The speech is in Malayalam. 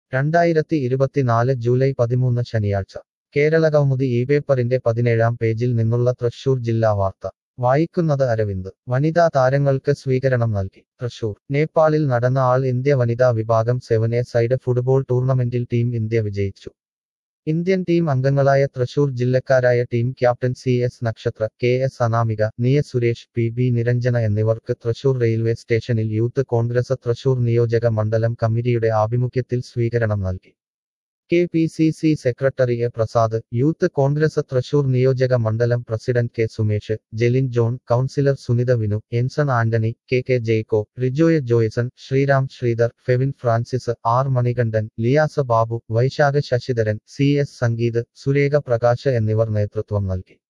രണ്ടായിരത്തി ഇരുപത്തിനാല് ജൂലൈ പതിമൂന്ന് ശനിയാഴ്ച കേരള കൗമുദി ഈ പേപ്പറിന്റെ പതിനേഴാം പേജിൽ നിന്നുള്ള തൃശൂർ ജില്ലാ വാർത്ത വായിക്കുന്നത് അരവിന്ദ് വനിതാ താരങ്ങൾക്ക് സ്വീകരണം നൽകി തൃശൂർ നേപ്പാളിൽ നടന്ന ആൾ ഇന്ത്യ വനിതാ വിഭാഗം സെവൻ എ സൈഡ് ഫുട്ബോൾ ടൂർണമെന്റിൽ ടീം ഇന്ത്യ വിജയിച്ചു ഇന്ത്യൻ ടീം അംഗങ്ങളായ തൃശൂർ ജില്ലക്കാരായ team captain C S Nakshatra K S Anamika Niya Suresh P B Niranjana എന്നിവർക്ക് തൃശൂർ റെയിൽവേ സ്റ്റേഷനിൽ യൂത്ത് കോൺഗ്രസ് തൃശൂർ നിയോജക മണ്ഡലം കമ്മിറ്റിയുടെ ആഭിമുഖ്യത്തിൽ സ്വീകരണം നൽകി K P C C secretary A Prasad youth Congress Thrissur നിയോജക മണ്ഡലം president K Sumesh Jelin John councillor Sunitha Vinu Enson Antony K K Jaicko Rijoya Joyson Sriram Sreedhar Fevin Francis R Manikandan Liyasa Babu Vaishakha Sasidharan C S Sangeeth Surekha Prakash എന്നിവർ നേതൃത്വം നൽകി